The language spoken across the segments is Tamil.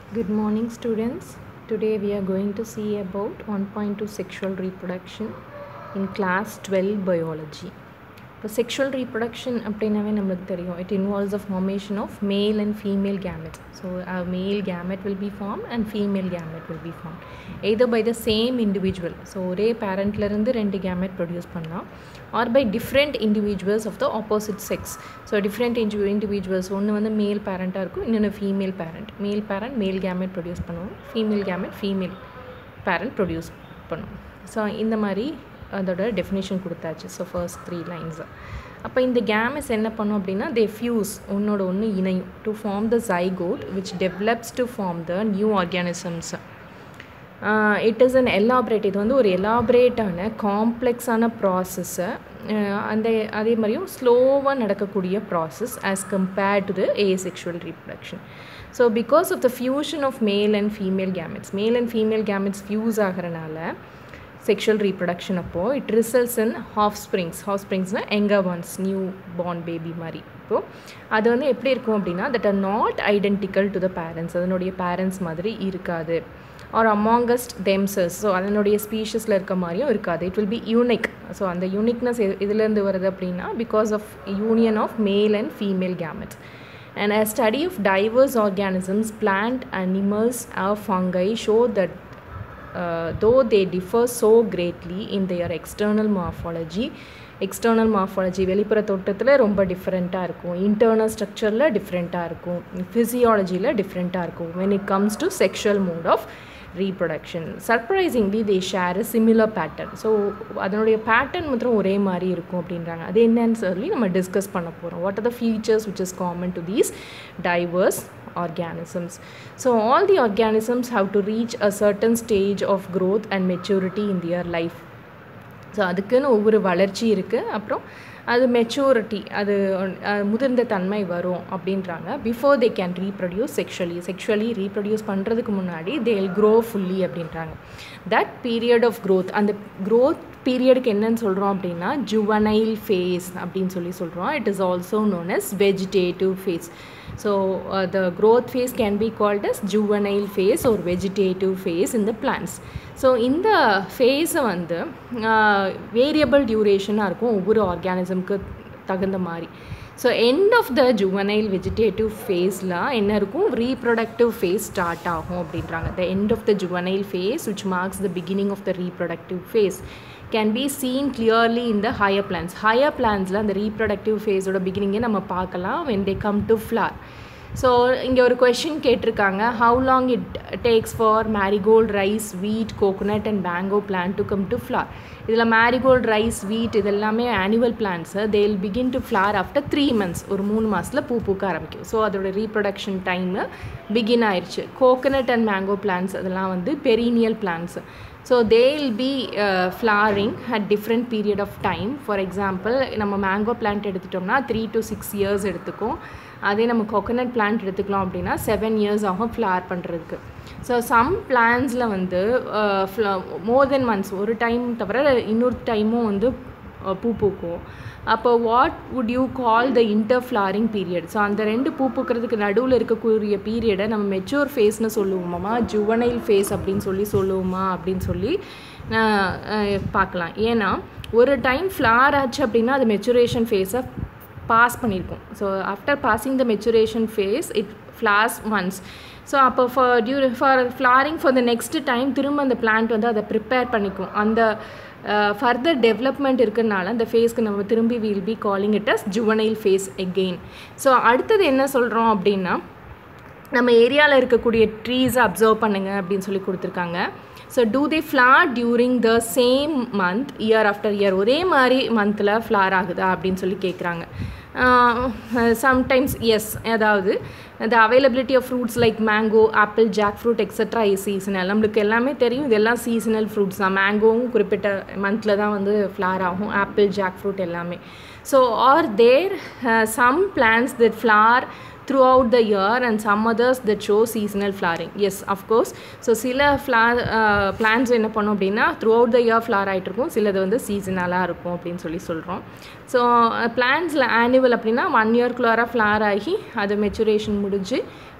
Good morning, students. Today we are going to see about 1.2 sexual reproduction in class 12 biology. இப்போ செக்ஷுவல் ரீப்ரொடக்ஷன் அப்படின்னாவே நம்மளுக்கு தெரியும் it involves a formation of male and female gamete so male gamete will be form and female gamete will be form either by the same individual so ஒரே பேரண்ட்லேருந்து ரெண்டு கேமெட் ப்ரொடியூஸ் பண்ணலாம் or by different individuals of the opposite sex so different individual individuals ஒன்று வந்து மேல் பேரண்ட்டாக இருக்கும் இன்னொன்று female parent male parent male gamete produce பண்ணுவோம் female gamete female parent produce பண்ணுவோம் ஸோ இந்த மாதிரி அதோட டெஃபினேஷன் கொடுத்தாச்சு ஸோ ஃபர்ஸ்ட் த்ரீ லைன்ஸு அப்போ இந்த கேமஸ் என்ன பண்ணும் அப்படின்னா தே ஃபியூஸ் ஒன்னோட ஒன்று இணையும் to form the zygote which develops to form the new organisms it is an elaborate இது வந்து ஒரு எலாபரேட்டான காம்ப்ளெக்ஸான ப்ராசஸ்ஸை அந்த அதே மாதிரியும் ஸ்லோவாக நடக்கக்கூடிய process as compared to the asexual reproduction so because of the fusion of male and female gametes male and female gametes fuse ஆகிறனால செக்ஷுவல் ரீப்ரொடக்ஷன் அப்போது it results in offsprings ஹாஃப் ஸ்ப்ரிங்ஸ்னால் எங்கர் ஒன்ஸ் நியூ பார்ன் பேபி மாதிரி இப்போது அது வந்து எப்படி இருக்கும் அப்படின்னா that are not identical to the parents அதனுடைய பேரண்ட்ஸ் மாதிரி இருக்காது ஆர் அமாங்கஸ்ட் தெம்சஸ் ஸோ அதனுடைய ஸ்பீஷஸில் இருக்க மாதிரியும் இருக்காது it will be unique so அந்த யூனிக்னஸ் இதுலேருந்து வருது அப்படின்னா because of union of male and female gametes And a study of diverse organisms, plant, animals, or fungi show that uh, though they differ so greatly in their external morphology external morphology வெளிப்புற தோட்டத்தில் ரொம்ப டிஃப்ரெண்ட்டாக இருக்கும் இன்டர்னல் ஸ்ட்ரக்சரில் டிஃப்ரெண்ட்டாக இருக்கும் ஃபிசியாலஜியில் டிஃப்ரெண்ட்டாக இருக்கும் when it comes to sexual mode of reproduction surprisingly they share a similar pattern so அதனுடைய பேட்டர்ன் மாத்திரம் ஒரே மாதிரி இருக்கும் அப்படின்றாங்க அது என்னன்னு சொல்லி நம்ம டிஸ்கஸ் பண்ண போகிறோம் what are the features which is common to these diverse organisms. So, all the organisms have to reach a certain stage of growth and maturity in their life. So அதுக்குன்னு ஒவ்வொரு வளர்ச்சி இருக்குது அப்புறம் அது மெச்சூரிட்டி அது முதிர்ந்த தன்மை வரும் அப்படின்றாங்க before they can reproduce sexually sexually reproduce பண்ணுறதுக்கு முன்னாடி தே வில் க்ரோ ஃபுல்லி அப்படின்றாங்க தட் பீரியட் ஆஃப் க்ரோத் அந்த க்ரோத் பீரியடுக்கு என்னன்னு சொல்கிறோம் அப்படின்னா ஜுவனைல் ஃபேஸ் அப்படின்னு சொல்லி சொல்கிறோம் it is also known as vegetative phase so the growth phase can be called as juvenile phase ஒரு வெஜிடேட்டிவ் ஃபேஸ் இந்த பிளான்ஸ் ஸோ இந்த ஃபேஸை வந்து வேரியபிள் டியூரேஷனாக இருக்கும் ஒவ்வொரு ஆர்கானிசம்க்கு தகுந்த மாதிரி so end of the juvenile vegetative ஃபேஸில் என்ன இருக்கும் ரீப்ரொடக்டிவ் ஃபேஸ் ஸ்டார்ட் ஆகும் அப்படின்றாங்க the end of the juvenile phase which marks the beginning of the reproductive phase can be seen clearly in the higher plants higher பிளான்ஸில் அந்த ரீப்ரொடக்டிவ் ஃபேஸோட பிகினிங்கை நம்ம பார்க்கலாம் when they come to flower so இங்கே ஒரு கொஷின் கேட்டிருக்காங்க how long it takes for marigold rice wheat coconut and mango plan to come to flower இதில் மேரிகோல்ட் ரைஸ் வீட் இது எல்லாமே annual plants they will begin to flower after three months ஒரு மூணு மாதத்தில் பூ பூக்க ஆரம்பிக்கும் ஸோ அதோட ரீப்ரொடக்ஷன் டைமு பிகின் ஆயிடுச்சு கோகோனட் அண்ட் மேங்கோ பிளான்ஸ் அதெல்லாம் வந்து perennial plants so they will be flowering at different period of time for example நம்ம மேங்கோ பிளான்ட் எடுத்துட்டோம்னா த்ரீ டு சிக்ஸ் இயர்ஸ் எடுத்துக்கும் அதே நம்ம கொக்கனட் பிளான்ட் எடுத்துக்கலாம் அப்படின்னா செவன் இயர்ஸ் ஆகும் ஃப்ளார் பண்ணுறதுக்கு ஸோ சம் பிளான்ஸில் வந்து மோர் தென் மந்த்ஸ் ஒரு டைம் தவிர இன்னொரு டைமும் வந்து பூ பூக்கும் அப்போ what would you call the inter flowering period so அந்த ரெண்டு பூ பூக்கிறதுக்கு நடுவில் இருக்கக்கூடிய பீரியடை நம்ம மெச்சூர் ஃபேஸ்னு சொல்லுவோமா ஜுவனைல் ஃபேஸ் அப்படின்னு சொல்லி சொல்லுவோமா அப்படின்னு சொல்லி பார்க்கலாம் ஏன்னா ஒரு டைம் ஃப்ளார் ஆச்சு அப்படின்னா அது மெச்சுரேஷன் ஃபேஸை பாஸ் பண்ணியிருக்கோம் so after passing the maturation phase it flowers once so அப்போ for due for flowering for the next time திரும்ப அந்த பிளான்ட் வந்து அதை ப்ரிப்பேர் பண்ணிக்கும் அந்த ஃபர்தர் டெவலப்மெண்ட் இருக்கிறனால அந்த ஃபேஸ்க்கு நம்ம திரும்பி will be calling it as juvenile phase again so அடுத்தது என்ன சொல்கிறோம் அப்படின்னா நம்ம ஏரியாவில் இருக்கக்கூடிய ட்ரீஸை அப்சர்வ் பண்ணுங்க அப்படின்னு சொல்லி கொடுத்துருக்காங்க so do they flower during the same month year after year ஒரே மாதிரி மந்தில் ஃப்ளார் ஆகுதா அப்படின்னு சொல்லி கேட்குறாங்க சம்டைம்ஸ் எஸ் அதாவது the availability of fruits like mango apple jackfruit extra is seasonal நம்மளுக்கு எல்லாமே தெரியும் இதெல்லாம் சீசனல் ஃப்ரூட்ஸ் தான் மேங்கோவும் குறிப்பிட்ட மந்தில் தான் வந்து ஃப்ளார் ஆகும் ஆப்பிள் ஜாக் ஃப்ரூட் எல்லாமே so are there some plants that flower throughout the year and some others that show seasonal flowering yes of course so சில ஃப்ளார் பிளான்ஸ் என்ன பண்ணோம் அப்படின்னா throughout the year flower ஆகிட்டு இருக்கும் சிலது வந்து சீசனலாக இருக்கும் அப்படின்னு சொல்லி சொல்கிறோம் ஸோ பிளான்ஸில் ஆனுவல் அப்படின்னா ஒன் இயர்க்குள்ளார ஃப்ளார் ஆகி அது மெச்சுரேஷன் முடிஞ்சு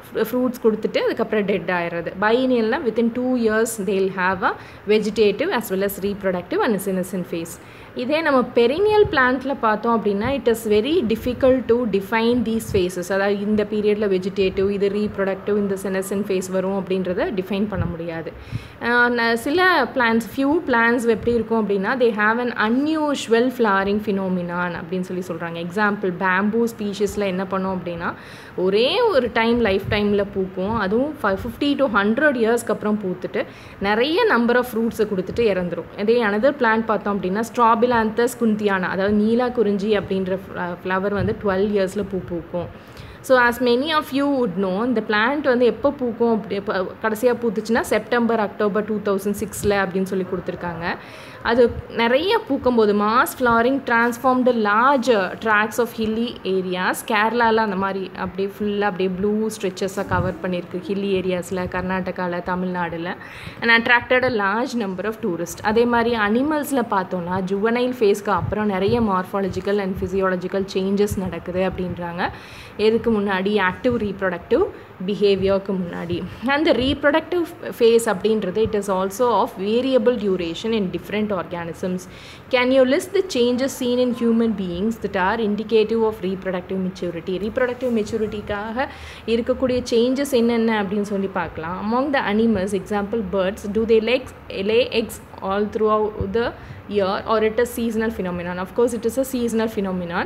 ஃப்ரூட்ஸ் கொடுத்துட்டு அதுக்கப்புறம் டெட் ஆயிடுறது பைனியல்னால் within two years they'll have a vegetative as well as reproductive and senescence phase இதே நம்ம பெரினியல் பிளான்ட்டில் பார்த்தோம் அப்படின்னா it is very difficult to define these phases அதாவது இந்த பீரியடில் வெஜிடேட்டிவ் இது ரீப்ரொடக்டிவ் இந்த செனசன் ஃபேஸ் வரும் அப்படின்றத டிஃபைன் பண்ண முடியாது சில பிளான்ஸ் ஃபியூ பிளான்ஸ் எப்படி இருக்கும் அப்படின்னா they have an unusual flowering phenomenon அப்படின்னு சொல்லி சொல்கிறாங்க எக்ஸாம்பிள் பேம்பூ ஸ்பீஷஸில் என்ன பண்ணோம் அப்படின்னா ஒரே ஒரு டைம் லைஃப் டைமில் பூக்கும் அதுவும் ஃபைவ் ஃபிஃப்டி டு ஹண்ட்ரட் இயர்ஸ்க்கு அப்புறம் பூத்துட்டு நிறைய நம்பர் ஆஃப் ஃப்ரூட்ஸை கொடுத்துட்டு இறந்துரும் இதே அனதர் பிளான்ட் பார்த்தோம் அப்படின்னா ஸ்ட்ராபிலாந்தஸ் குந்தியானா அதாவது நீலா குறிஞ்சி அப்படின்ற ஃப்ளவர் வந்து டுவெல் இயர்ஸில் பூ பூக்கும் so as many of you would know இந்த பிளான்ட் வந்து எப்போ பூக்கும் அப்படி இப்போ கடைசியாக பூத்துச்சுன்னா செப்டம்பர் அக்டோபர் டூ தௌசண்ட் சிக்ஸில் அப்படின்னு சொல்லி கொடுத்துருக்காங்க அது நிறைய பூக்கும்போது mass flowering transformed large tracts of hilly areas கேரளாவில் அந்த மாதிரி அப்படியே ஃபுல்லாக அப்படியே ப்ளூ ஸ்ட்ரெச்சஸாக கவர் பண்ணியிருக்கு ஹில்லி ஏரியாஸில் கர்நாடகாவில் தமிழ்நாடில் and attracted a large number of tourist அதே மாதிரி அனிமல்ஸில் பார்த்தோன்னா ஜுவனைல் ஃபேஸ்க்கு அப்புறம் நிறைய மார்ஃபாலஜிக்கல் அண்ட் ஃபிசியாலஜிக்கல் சேஞ்சஸ் நடக்குது அப்படின்றாங்க எதுக்கு முன்னாடி ஆக்டிவ் ரீப்ரொடக்டிவ் பிஹேவியருக்கு முன்னாடி அந்த ரீப்ரொடக்டிவ் ஃபேஸ் அப்படின்றது it is also of variable duration in different organisms can you list the changes seen in human beings that are indicative of reproductive maturity reproductive மெச்சூரிட்டிக்காக இருக்கக்கூடிய சேஞ்சஸ் என்னென்ன அப்படின்னு சொல்லி பார்க்கலாம் among the animals example birds do they lays lay eggs all throughout the year or it is seasonal phenomenon of course it is a seasonal phenomenon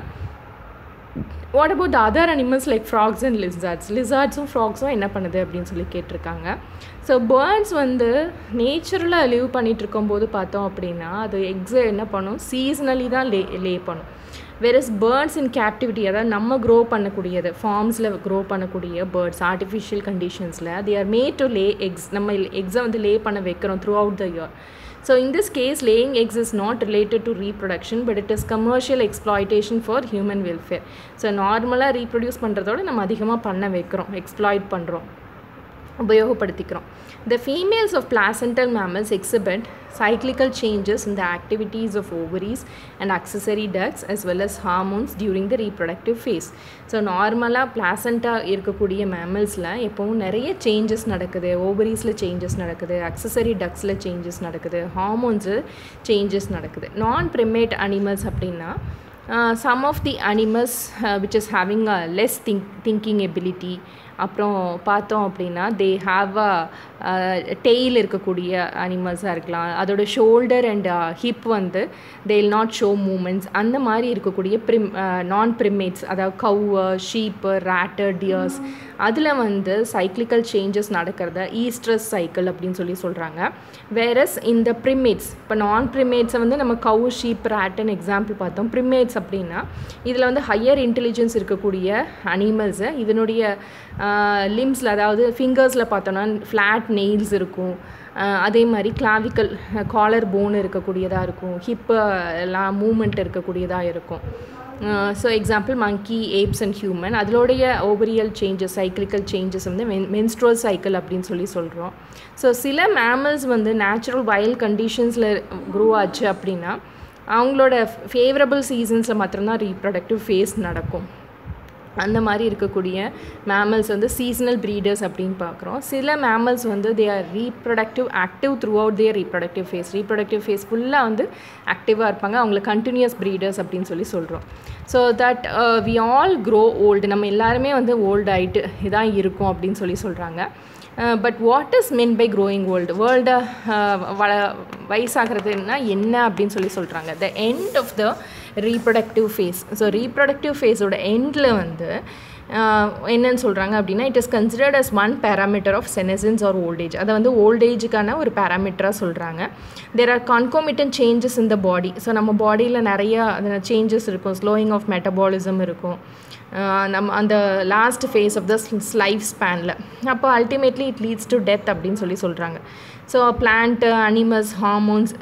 what about the other animals like frogs and lizards லிசார்ட்ஸும் ஃப்ராக்ஸும் என்ன பண்ணுது அப்படின்னு சொல்லி கேட்டிருக்காங்க ஸோ பேர்ட்ஸ் வந்து நேச்சுரலாக லிவ் பண்ணிகிட்டு இருக்கும்போது பார்த்தோம் அப்படின்னா அது எக்ஸை என்ன பண்ணும் சீசனலி தான் லே லே பண்ணும் வெரஸ் பேர்ட்ஸ் இன் கேப்டிவிட்டி அதாவது நம்ம க்ரோ பண்ணக்கூடியது ஃபார்ம்ஸில் க்ரோ பண்ணக்கூடிய பேர்ட்ஸ் ஆர்டிஃபிஷியல் கண்டிஷன்ஸில் they are made to lay eggs நம்ம எக்ஸை வந்து லே பண்ண வைக்கிறோம் throughout the year So in this case, laying eggs is not related to reproduction, but it is commercial exploitation for human welfare. So நார்மலாக ரீப்ரொடியூஸ் பண்ணுறதோட நம்ம அதிகமாக பண்ண வைக்கிறோம் எக்ஸ்ப்ளாய்ட் பண்ணுறோம் உபயோகப்படுத்திக்கிறோம் The females of placental mammals exhibit cyclical changes in the activities of ovaries and accessory ducts as well as hormones during the reproductive phase. So நார்மலாக பிளாசண்டா இருக்கக்கூடிய மேமல்ஸில் எப்போவும் நிறைய சேஞ்சஸ் நடக்குது ஓவரீஸில் சேஞ்சஸ் நடக்குது அக்சசரி டக்ஸில் சேஞ்சஸ் நடக்குது ஹார்மோன்ஸு சேஞ்சஸ் நடக்குது நான் ப்ரிமேட் அனிமல்ஸ் அப்படின்னா some of the animals which is having a less think thinking ability அப்புறம் பார்த்தோம் அப்படின்னா தே ஹாவ் அ டெய்ல் இருக்கக்கூடிய அனிமல்ஸாக இருக்கலாம் அதோட ஷோல்டர் அண்ட் ஹிப் வந்து they will not show movements அந்த மாதிரி இருக்கக்கூடிய ப்ரிம் நான் ப்ரிமேட்ஸ் அதாவது கவு ஷீப்பு ரேட்டு டியர்ஸ் அதில் வந்து சைக்ளிக்கல் சேஞ்சஸ் நடக்கிறத ஈஸ்ட்ரஸ் சைக்கிள் அப்படின்னு சொல்லி சொல்கிறாங்க வேரஸ் இந்த ப்ரிமேட்ஸ் இப்போ நான் ப்ரிமேட்ஸை வந்து நம்ம கவு ஷீப் ரேட்டுன்னு எக்ஸாம்பிள் பார்த்தோம் ப்ரிமேட்ஸ் அப்படின்னா இதில் வந்து ஹையர் இன்டெலிஜென்ஸ் இருக்கக்கூடிய அனிமல்ஸு இதனுடைய லிம்ஸில் அதாவது ஃபிங்கர்ஸில் பார்த்தோன்னா ஃப்ளாட் நெயில்ஸ் இருக்கும் அதே மாதிரி கிளாவிக்கல் காலர் போன் இருக்கக்கூடியதாக இருக்கும் ஹிப்பு எல்லாம் மூமெண்ட் இருக்கக்கூடியதாக இருக்கும் so example monkey apes and human அதோடைய ஓவரியல் சேஞ்சஸ் சைக்கிளிக்கல் சேஞ்சஸ் வந்து மென் மென்ஸ்ட்ரோல் சைக்கிள் அப்படின்னு சொல்லி சொல்கிறோம் ஸோ சில மேமல்ஸ் வந்து நேச்சுரல் வயல் கண்டிஷன்ஸில் க்ரோ ஆச்சு அப்படின்னா அவங்களோட ஃபேவரபிள் சீசன்ஸில் மாத்திரம்தான் ரீப்ரொடக்டிவ் ஃபேஸ் நடக்கும் அந்த மாதிரி இருக்கக்கூடிய மேமல்ஸ் வந்து சீசனல் ப்ரீடர்ஸ் அப்படின்னு பார்க்குறோம் சில மேமல்ஸ் வந்து they are reproductive active throughout their reproductive phase reproductive phase ஃபுல்லாக வந்து ஆக்டிவாக இருப்பாங்க அவங்கள கண்டினியூஸ் ப்ரீடர்ஸ் அப்படின்னு சொல்லி சொல்கிறோம் so that we all grow old நம்ம எல்லாருமே வந்து ஓல்டு ஆகிட்டு இதான் இருக்கும் அப்படின்னு சொல்லி சொல்கிறாங்க but what is meant by growing world வேர்ல்டை வள வயசாகிறதுனா என்ன அப்படின்னு சொல்லி சொல்கிறாங்க the end of the reproductive phase so reproductive ஃபேஸோட எண்டில் வந்து என்னன்னு சொல்கிறாங்க அப்படின்னா it is considered as one parameter of senescence or old age அதை வந்து ஓல்டேஜுக்கான ஒரு பேராமீட்டராக சொல்கிறாங்க there are concomitant changes in the body so நம்ம பாடியில் நிறைய சேஞ்சஸ் இருக்கும் ஸ்லோயிங் ஆஃப் மெட்டபாலிசம் இருக்கும் நம்ம அந்த last phase of the life ஸ்பேனில் அப்போ ultimately it leads to death அப்படின்னு சொல்லி சொல்கிறாங்க ஸோ பிளான்ட்டு அனிமல்ஸ் ஹார்மோன்ஸ்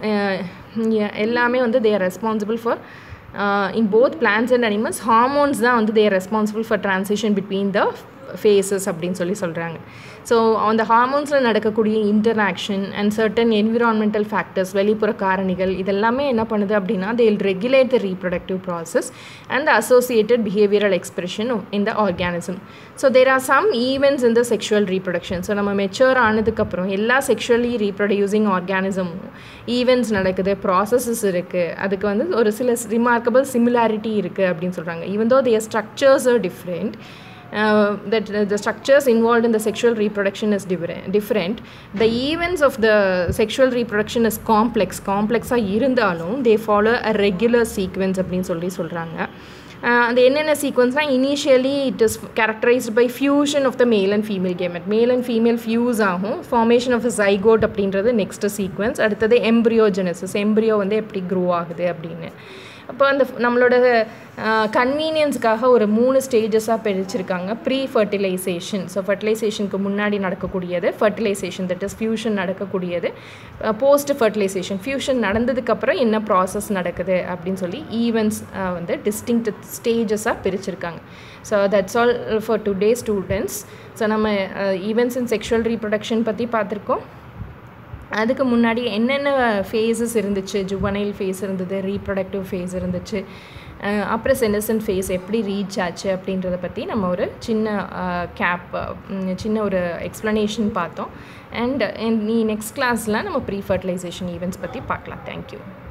எல்லாமே வந்து they are responsible for in both plants and animals hormones தான் வந்து they're responsible for transition between the phases அப்படின்னு சொல்லி சொல்கிறாங்க ஸோ அந்த ஹார்மோன்ஸில் நடக்கக்கூடிய interaction and certain environmental factors வெளிப்புற காரணிகள் இதெல்லாமே என்ன பண்ணுது அப்படின்னா they will regulate the reproductive process and associated behavioural expression in the organism so there are some events in the sexual reproduction so நம்ம மெச்சூர் ஆனதுக்கப்புறம் எல்லா செக்ஷுவலி ரீப்ரொடியூசிங் ஆர்கானிசமும் ஈவெண்ட்ஸ் நடக்குது ப்ராசஸஸ் இருக்குது அதுக்கு வந்து ஒரு சில ரிமார்க்கபிள் சிமிலாரிட்டி இருக்குது அப்படின்னு சொல்கிறாங்க even though their structures are different uh, that uh, the structures involved in the sexual reproduction is different different the events of the sexual reproduction is complex காம்ப்ளெக்ஸாக இருந்தாலும் they follow a regular sequence அப்படின்னு சொல்லி சொல்கிறாங்க அந்த என்னென்ன சீக்வன்ஸ்னால் initially it is characterised by fusion of the male and female gamete male and female fuse ஆகும் ஃபார்மேஷன் ஆஃப் ஜைகோட் அப்படின்றது நெக்ஸ்ட் சீக்வன்ஸ் அடுத்தது எம்ப்ரியோஜெனசிஸ் எம்ப்ரியோ வந்து எப்படி க்ரோ ஆகுது அப்படின்னு அப்போ அந்த நம்மளோட கன்வீனியன்ஸ்க்காக ஒரு மூணு ஸ்டேஜஸாக பிரிச்சிருக்காங்க ப்ரீ ஃபர்டிலைசேஷன் ஸோ ஃபர்டிலைசேஷனுக்கு முன்னாடி நடக்கக்கூடியது ஃபர்டிலைசேஷன் தட் இஸ் ஃபியூஷன் நடக்கக்கூடியது போஸ்ட் ஃபர்டிலைசேஷன் ஃபியூஷன் நடந்ததுக்கப்புறம் என்ன ப்ராசஸ் நடக்குது அப்படின்னு சொல்லி ஈவெண்ட்ஸ் வந்து டிஸ்டிங்க்ட் ஸ்டேஜஸாக பிரிச்சிருக்காங்க so that's all for today students so நம்ம ஈவெண்ட்ஸ் இன் செக்ஷுவல் ரீப்ரொடக்ஷன் பற்றி பார்த்துருக்கோம் அதுக்கு முன்னாடி என்னென்ன ஃபேஸஸ் இருந்துச்சு ஜுவனைல் ஃபேஸ் இருந்தது ரீப்ரொடக்டிவ் ஃபேஸ் இருந்துச்சு அப்புறம் செனசன் ஃபேஸ் எப்படி ரீச் ஆச்சு அப்படின்றத பற்றி நம்ம ஒரு சின்ன கேப் சின்ன ஒரு எக்ஸ்ப்ளனேஷன் பார்த்தோம் அண்ட் நீ நெக்ஸ்ட் கிளாஸில் நம்ம ப்ரீ ஃபர்டிலைசேஷன் ஈவெண்ட்ஸ் பற்றி பார்க்கலாம் தேங்க்யூ